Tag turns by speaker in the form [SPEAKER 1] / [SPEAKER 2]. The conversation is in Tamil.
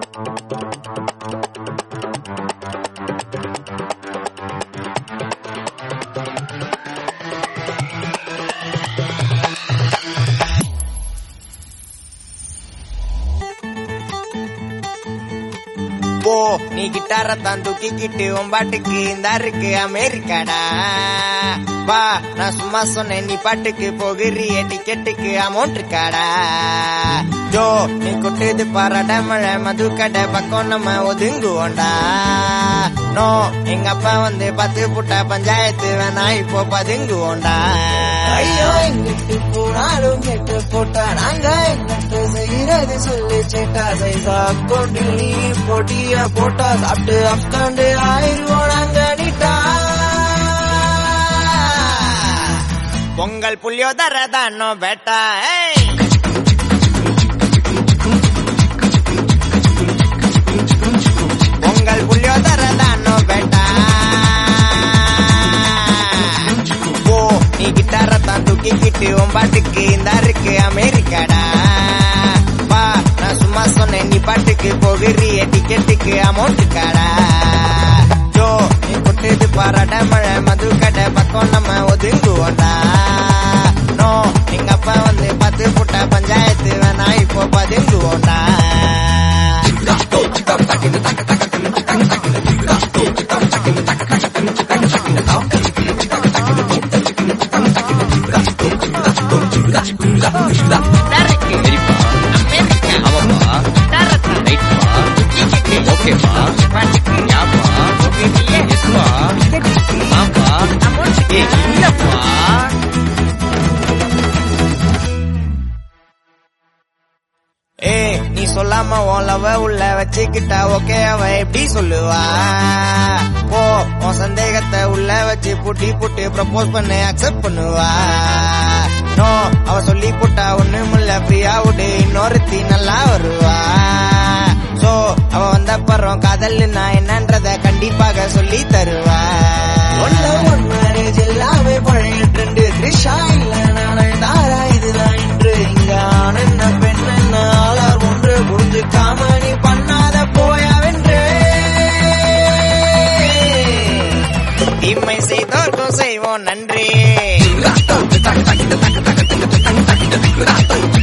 [SPEAKER 1] போ நீ கிட்டார தான் தூக்கிக்கிட்டு உன் பாட்டுக்கு இந்த இருக்கு அமெரிக்காடா வா நான் சும்மா சொன்னேன் நீ பாட்டுக்கு போகிறிய டிக்கெட்டுக்கு அமௌண்ட் இருக்காடா ஜோ நீ கொட்டுது பாராட மழை மது கடை பக்கம் நம்ம ஒதுங்குவோண்டா நோ எங்க அப்பா வந்து பத்து புட்டா பஞ்சாயத்து வேணா இப்போ பதுங்குவோண்டா
[SPEAKER 2] ஐயோ எங்கிட்டு போனாலும் கெட்டு போட்டா நாங்க எங்கிட்டு செய்யறது சொல்லி சேட்டா சைசா கொண்டு நீ பொடிய போட்டா சாப்பிட்டு அப்காண்டு ஆயிடுவோம் நாங்க நீட்டா
[SPEAKER 1] பொங்கல் புள்ளியோதர தானோ பேட்டா ஏய் பொங்கல் புள்ளியோதர தானோ பேட்டா போ நீ கிட்டார தான் தூக்கிக்கிட்டு உன் பாட்டுக்கு இந்த இருக்கு அமெரிக்காடா வா நான் சும்மா சொன்னேன் நீ பாட்டுக்கு போகிறிய டிக்கெட்டுக்கு அமௌண்ட் காடா ஜோ நீ கொட்டுது பாராட மழை மது கடை பக்கம் நம்ம ஒதுங்குவோண்டா நோ எங்க அப்பா வந்து பத்து புட்ட பஞ்சாயத்து வேணா இப்போ பதுங்குவோண்டா டருக்கு, அமெரிக்கா,
[SPEAKER 3] ஆமாப்பா
[SPEAKER 1] டரக்கு,
[SPEAKER 3] ரைட்ப்பா
[SPEAKER 1] டிக்கெட்டு,
[SPEAKER 3] ஓகேப்பா
[SPEAKER 1] பாட்டுக்கு,
[SPEAKER 3] யாப்பா
[SPEAKER 1] போகிறியே,
[SPEAKER 3] எஸ்ப்பா
[SPEAKER 1] டிக்கெட்டுக்கு,
[SPEAKER 3] ஆப்பா
[SPEAKER 1] அமௌண்ட்
[SPEAKER 3] ஏ இல்லப்பா
[SPEAKER 1] ஏ நீ சொல்லாம ஓலவ உள்ள வச்சுக்கிட்டா ஓகே அவ எப்படி சொல்லுவா போ உன் சந்தேகத்தை உள்ள வச்சு புட்டி புட்டி ப்ரப்போஸ் பண்ண அக்செப்ட் பண்ணுவா நோ அவ சொல்லி போட்டா ஒண்ணுமில்ல ஃப்ரீயா விடு இன்னொருத்தி நல்லா வருவா சோ அவ வந்த பறம் காதல் நான் என்னன்றத கண்டிப்பாக சொல்லி தருவா
[SPEAKER 2] ஒன்ன ஒன் மேரேஜ் எல்லாமே பழைய ட்ரெண்டு த்ரிஷா இல்ல நானே தாரா இதுதான் இன்று இங்க ஆண் என்ன பெண் என்ன ஆளார் ஒன்று புரிஞ்சுக்காம நீ பண்ணாத போயாவென்று
[SPEAKER 1] தீமை செய்தோர்க்கும் செய்வோம் நன்றி